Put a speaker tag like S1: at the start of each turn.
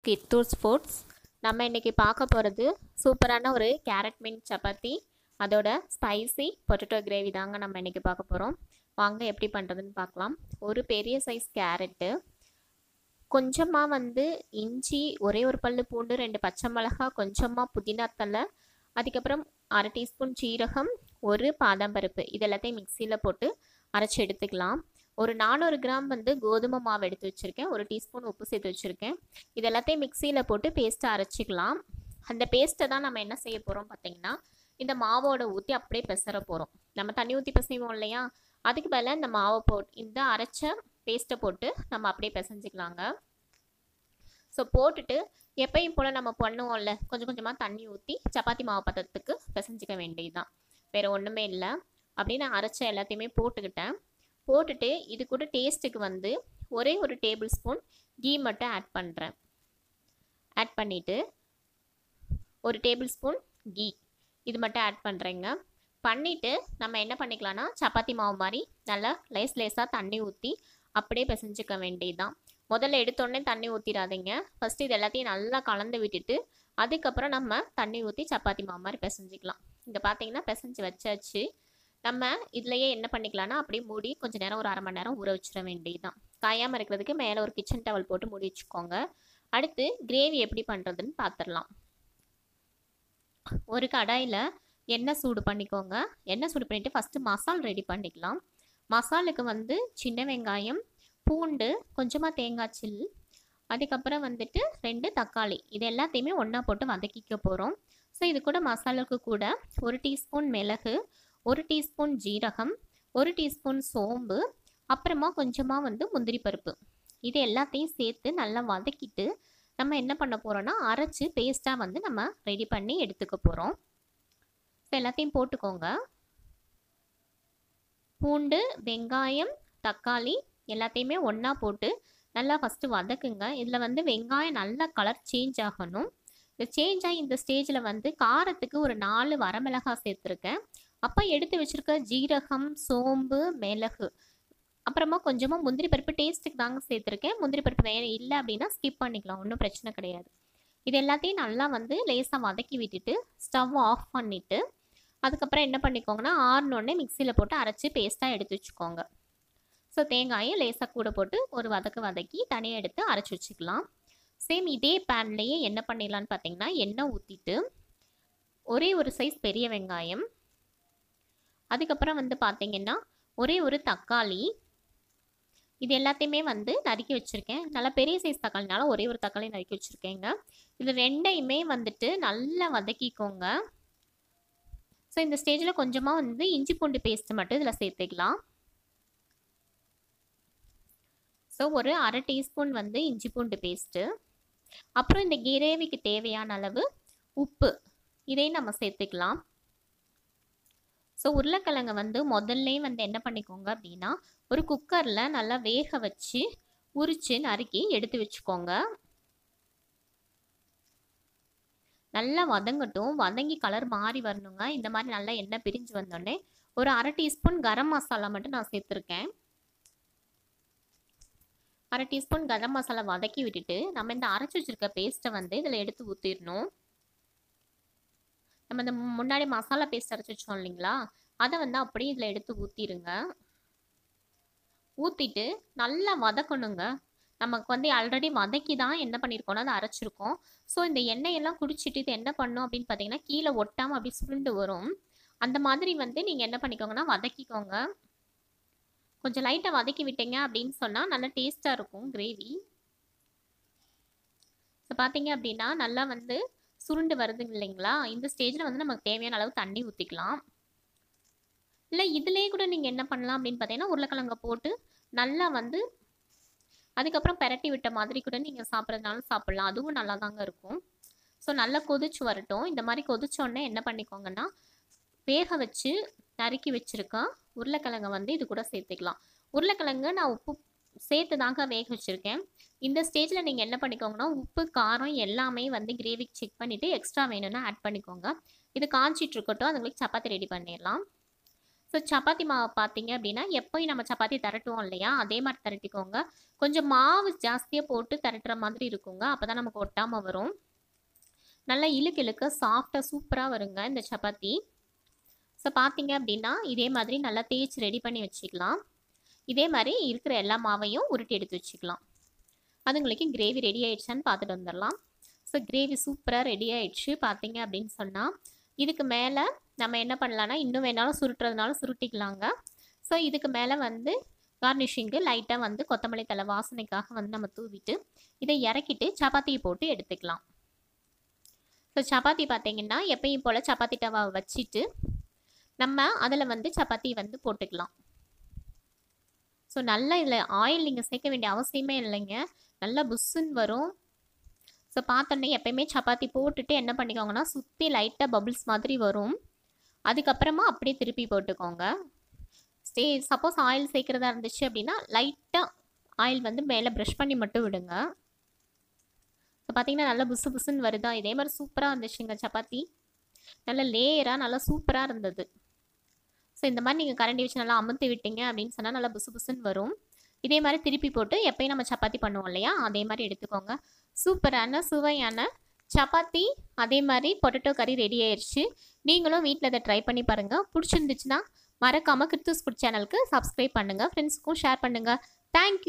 S1: கித்தூர்ஸ் foods நம்ம இன்றைக்கி பார்க்க போகிறது சூப்பரான ஒரு கேரட் மீன் சப்பாத்தி அதோட ஸ்பைசி பொட்டேட்டோ கிரேவி தாங்க நம்ம இன்றைக்கி பார்க்க போகிறோம் வாங்க எப்படி பண்ணுறதுன்னு பார்க்கலாம் ஒரு பெரிய சைஸ் கேரட்டு கொஞ்சமாக வந்து இஞ்சி ஒரே ஒரு பல்லு பூண்டு ரெண்டு பச்சை மிளகா கொஞ்சமாக புதினா தலை அதுக்கப்புறம் அரை டீஸ்பூன் சீரகம் ஒரு பாதாம் பருப்பு இது எல்லாத்தையும் மிக்சியில் போட்டு அரைச்சி எடுத்துக்கலாம் ஒரு நானூறு கிராம் வந்து கோதுமை மாவு எடுத்து வச்சுருக்கேன் ஒரு டீஸ்பூன் உப்பு சேர்த்து வச்சுருக்கேன் இது எல்லாத்தையும் மிக்சியில் போட்டு பேஸ்ட்டை அரைச்சிக்கலாம் அந்த பேஸ்ட்டை தான் நம்ம என்ன செய்ய போகிறோம் பார்த்தீங்கன்னா இந்த மாவோட ஊற்றி அப்படியே பெசற போகிறோம் நம்ம தண்ணி ஊற்றி பிசைவோம் இல்லையா அதுக்கு பதிலாக இந்த மாவை போட்டு இந்த அரைச்ச பேஸ்ட்டை போட்டு நம்ம அப்படியே பிசைஞ்சிக்கலாங்க ஸோ போட்டுட்டு எப்பயும் போல் நம்ம பண்ணுவோம்ல கொஞ்சம் கொஞ்சமாக தண்ணி ஊற்றி சப்பாத்தி மாவு பதத்துக்கு பிசைஞ்சிக்க வேண்டியதுதான் வேறு ஒன்றுமே இல்லை அப்படியே நான் அரைச்ச எல்லாத்தையுமே போட்டுக்கிட்டேன் போட்டுட்டு இது கூட டேஸ்ட்டுக்கு வந்து ஒரே ஒரு டேபிள் ஸ்பூன் கீ மட்டும் ஆட் பண்ணுறேன் ஆட் பண்ணிவிட்டு ஒரு டேபிள் ஸ்பூன் கீ இது மட்டும் ஆட் பண்ணுறேங்க பண்ணிவிட்டு நம்ம என்ன பண்ணிக்கலாம்னா சப்பாத்தி மாவு மாதிரி நல்லா லேஸ் லேஸாக தண்ணி ஊற்றி அப்படியே பிசைஞ்சிக்க வேண்டியதுதான் முதல்ல எடுத்தோடனே தண்ணி ஊற்றிடாதீங்க ஃபஸ்ட்டு இது எல்லாத்தையும் நல்லா கலந்து விட்டுட்டு அதுக்கப்புறம் நம்ம தண்ணி ஊற்றி சப்பாத்தி மாவு மாதிரி பிசைஞ்சிக்கலாம் இங்கே பார்த்தீங்கன்னா பிசைஞ்சு வச்சாச்சு நம்ம இதுலையே என்ன பண்ணிக்கலாம்னா அப்படியே மூடி கொஞ்சம் நேரம் ஒரு அரை மணி நேரம் ஊற வச்சிட வேண்டியதுதான் காயாமல் இருக்கிறதுக்கு மேலே ஒரு கிச்சன் டவல் போட்டு மூடி வச்சுக்கோங்க அடுத்து கிரேவி எப்படி பண்ணுறதுன்னு பார்த்துடலாம் ஒரு கடாயில் எண்ணெய் சூடு பண்ணிக்கோங்க எண்ணெய் சூடு பண்ணிவிட்டு ஃபஸ்ட்டு மசால் ரெடி பண்ணிக்கலாம் மசாலுக்கு வந்து சின்ன வெங்காயம் பூண்டு கொஞ்சமாக தேங்காய் சில் அதுக்கப்புறம் வந்துட்டு ரெண்டு தக்காளி இது எல்லாத்தையுமே ஒன்றா போட்டு வதக்கிக்க போகிறோம் ஸோ இது கூட மசாலாவுக்கு கூட ஒரு டீஸ்பூன் மிளகு ஒரு டீஸ்பூன் ஜீரகம் ஒரு டீஸ்பூன் சோம்பு அப்புறமா கொஞ்சமாக வந்து முந்திரி பருப்பு இது எல்லாத்தையும் சேர்த்து நல்லா வதக்கிட்டு நம்ம என்ன பண்ண போகிறோன்னா அரைச்சி பேஸ்ட்டாக வந்து நம்ம ரெடி பண்ணி எடுத்துக்க போகிறோம் ஸோ எல்லாத்தையும் போட்டுக்கோங்க பூண்டு வெங்காயம் தக்காளி எல்லாத்தையுமே ஒன்றா போட்டு நல்லா ஃபஸ்ட்டு வதக்குங்க இதில் வந்து வெங்காயம் நல்லா கலர் சேஞ்ச் ஆகணும் இந்த சேஞ்ச் ஆகி இந்த ஸ்டேஜில் வந்து காரத்துக்கு ஒரு நாலு வரமிளகாய் சேர்த்துருக்கேன் அப்போ எடுத்து வச்சுருக்க ஜீரகம் சோம்பு மிளகு அப்புறமா கொஞ்சமாக முந்திரி பருப்பு டேஸ்ட்டுக்கு தாங்க சேர்த்துருக்கேன் முந்திரி பருப்பு வேறு இல்லை அப்படின்னா ஸ்கிப் பண்ணிக்கலாம் ஒன்றும் பிரச்சனை கிடையாது இது எல்லாத்தையும் நல்லா வந்து லேசாக வதக்கி விட்டுட்டு ஸ்டவ் ஆஃப் பண்ணிவிட்டு அதுக்கப்புறம் என்ன பண்ணிக்கோங்கன்னா ஆறுனோடனே மிக்சியில் போட்டு அரைச்சி பேஸ்ட்டாக எடுத்து வச்சுக்கோங்க ஸோ தேங்காயை லேசாக கூட போட்டு ஒரு வதக்கு வதக்கி தனியாக எடுத்து அரைச்சி வச்சுக்கலாம் சேம் இதே பேன்லேயே என்ன பண்ணிடலான்னு பார்த்தீங்கன்னா எண்ணெய் ஊற்றிட்டு ஒரே ஒரு சைஸ் பெரிய வெங்காயம் அதுக்கப்புறம் வந்து பார்த்தீங்கன்னா ஒரே ஒரு தக்காளி இது எல்லாத்தையுமே வந்து நறுக்கி வச்சுருக்கேன் நல்லா பெரிய சைஸ் தக்காளினால ஒரே ஒரு தக்காளி நறுக்கி வச்சுருக்கேங்க இது ரெண்டையுமே வந்துட்டு நல்லா வதக்கிக்கோங்க ஸோ இந்த ஸ்டேஜில் கொஞ்சமாக வந்து இஞ்சி பூண்டு பேஸ்ட்டு மட்டும் இதில் சேர்த்துக்கலாம் ஸோ ஒரு அரை டீஸ்பூன் வந்து இஞ்சி பூண்டு பேஸ்ட்டு அப்புறம் இந்த கிரேவிக்கு தேவையான அளவு உப்பு இதையும் நம்ம சேர்த்துக்கலாம் ஸோ உருளைக்கிழங்கை வந்து முதல்ல வந்து என்ன பண்ணிக்கோங்க அப்படின்னா ஒரு குக்கரில் நல்லா வேக வச்சு உரித்து நறுக்கி எடுத்து வச்சுக்கோங்க நல்லா வதங்கட்டும் வதங்கி கலர் மாறி வரணுங்க இந்த மாதிரி நல்லா எண்ணெய் பிரிஞ்சு வந்தோடனே ஒரு அரை டீஸ்பூன் கரம் மசாலா மட்டும் நான் சேர்த்துருக்கேன் அரை டீஸ்பூன் கரம் மசாலா வதக்கி விட்டுட்டு நம்ம இந்த அரைச்சி வச்சுருக்க பேஸ்ட்டை வந்து இதில் எடுத்து ஊற்றிடணும் நம்ம இந்த முன்னாடி மசாலா பேஸ்ட் அரைச்சி வச்சோம் இல்லைங்களா அதை வந்து அப்படியே இதில் எடுத்து ஊற்றிடுங்க ஊற்றிட்டு நல்லா வதக்கணுங்க நமக்கு வந்து ஆல்ரெடி வதக்கி தான் என்ன பண்ணியிருக்கோம்னா அதை அரைச்சிருக்கோம் ஸோ இந்த எண்ணெயெல்லாம் குடிச்சிட்டு இது என்ன பண்ணும் அப்படின்னு பார்த்தீங்கன்னா கீழே ஒட்டாமல் அப்படி சுருண்டு வரும் அந்த மாதிரி வந்து நீங்கள் என்ன பண்ணிக்கோங்கன்னா வதக்கிக்கோங்க கொஞ்சம் லைட்டாக வதக்கி விட்டீங்க அப்படின்னு சொன்னால் நல்லா டேஸ்ட்டாக இருக்கும் கிரேவி ஸோ பார்த்தீங்க அப்படின்னா நல்லா வந்து சுருண்டு வருது இல்லைங்களா இந்த ஸ்டேஜில் வந்து நமக்கு தேவையான அளவு தண்ணி ஊற்றிக்கலாம் இல்லை இதுலேயே கூட நீங்கள் என்ன பண்ணலாம் அப்படின்னு பார்த்தீங்கன்னா உருளைக்கிழங்க போட்டு நல்லா வந்து அதுக்கப்புறம் பெரட்டி விட்ட மாதிரி கூட நீங்கள் சாப்பிட்றதுனாலும் சாப்பிட்லாம் அதுவும் நல்லா தாங்க இருக்கும் ஸோ நல்லா கொதிச்சு வரட்டும் இந்த மாதிரி கொதிச்சோடனே என்ன பண்ணிக்கோங்கன்னா வேக வச்சு நறுக்கி வச்சுருக்கேன் உருளைக்கிழங்க வந்து இது கூட சேர்த்துக்கலாம் உருளைக்கிழங்கு நான் உப்பு சேர்த்து தாங்க வேக வச்சுருக்கேன் இந்த ஸ்டேஜில் நீங்கள் என்ன பண்ணிக்கோங்கன்னா உப்பு காரம் எல்லாமே வந்து கிரேவிக்கு செக் பண்ணிவிட்டு எக்ஸ்ட்ரா வேணும்னா ஆட் பண்ணிக்கோங்க இது காய்ச்சிட்டு இருக்கட்டும் அதுங்களுக்கு சப்பாத்தி ரெடி பண்ணிடலாம் ஸோ சப்பாத்தி மாவு பார்த்தீங்க அப்படின்னா எப்போயும் நம்ம சப்பாத்தி திரட்டுவோம் இல்லையா அதே மாதிரி திரட்டிக்கோங்க கொஞ்சம் மாவு ஜாஸ்தியாக போட்டு திரட்டுற மாதிரி இருக்குங்க அப்போ தான் நமக்கு ஒட்டாமல் வரும் நல்லா இழுக்கு இழுக்க சாஃப்டாக சூப்பராக வருங்க இந்த சப்பாத்தி ஸோ பார்த்தீங்க அப்படின்னா இதே மாதிரி நல்லா தேய்ச்சி ரெடி பண்ணி வச்சுக்கலாம் இதே மாதிரி இருக்கிற எல்லா மாவையும் உருட்டி எடுத்து வச்சுக்கலாம் அதுங்களுக்கு கிரேவி ரெடி ஆயிடுச்சான்னு பார்த்துட்டு வந்துடலாம் ஸோ கிரேவி சூப்பராக ரெடி ஆயிடுச்சு பார்த்தீங்க அப்படின்னு சொன்னால் இதுக்கு மேலே நம்ம என்ன பண்ணலான்னா இன்னும் வேணாலும் சுருட்டுறதுனாலும் சுருட்டிக்கலாங்க ஸோ இதுக்கு மேலே வந்து கார்னிஷிங்கு லைட்டாக வந்து கொத்தமல்லி தலை வாசனைக்காக வந்து நம்ம தூவிட்டு இதை இறக்கிட்டு சப்பாத்தியை போட்டு எடுத்துக்கலாம் ஸோ சப்பாத்தி பார்த்தீங்கன்னா எப்பயும் போல் சப்பாத்தி டவா வச்சுட்டு நம்ம அதில் வந்து சப்பாத்தி வந்து போட்டுக்கலாம் ஸோ நல்லா இதில் ஆயில் நீங்கள் சேர்க்க வேண்டிய அவசியமே இல்லைங்க நல்லா புஷ்ஷுன்னு வரும் ஸோ பார்த்தோன்னே எப்பயுமே சப்பாத்தி போட்டுட்டு என்ன பண்ணிக்கோங்கன்னா சுற்றி லைட்டாக பபிள்ஸ் மாதிரி வரும் அதுக்கப்புறமா அப்படியே திருப்பி போட்டுக்கோங்க ஸ்டே சப்போஸ் ஆயில் சேர்க்குறதா இருந்துச்சு அப்படின்னா லைட்டாக ஆயில் வந்து மேலே ப்ரஷ் பண்ணி மட்டும் விடுங்க ஸோ பார்த்தீங்கன்னா நல்லா புசு புசுன்னு வருதா இதே மாதிரி சூப்பராக இருந்துச்சுங்க சப்பாத்தி நல்ல லேயராக நல்லா சூப்பராக இருந்தது ஸோ இந்த மாதிரி நீங்கள் கரண்டி வச்சு நல்லா அமுத்தி விட்டீங்க அப்படின்னு சொன்னால் நல்லா புசு புசுன்னு வரும் இதே மாதிரி திருப்பி போட்டு எப்பயும் நம்ம சப்பாத்தி பண்ணுவோம் இல்லையா அதே மாதிரி எடுத்துக்கோங்க சூப்பரான சுவையான சப்பாத்தி அதே மாதிரி பொட்டேட்டோ கறி ரெடி ஆயிடுச்சு நீங்களும் வீட்டில் இதை ட்ரை பண்ணி பாருங்கள் பிடிச்சிருந்துச்சுன்னா மறக்காமல் கிறிஸ்துஸ் ஃபுட் சேனலுக்கு சப்ஸ்கிரைப் பண்ணுங்கள் ஃப்ரெண்ட்ஸுக்கும் ஷேர் பண்ணுங்கள் தேங்க்யூ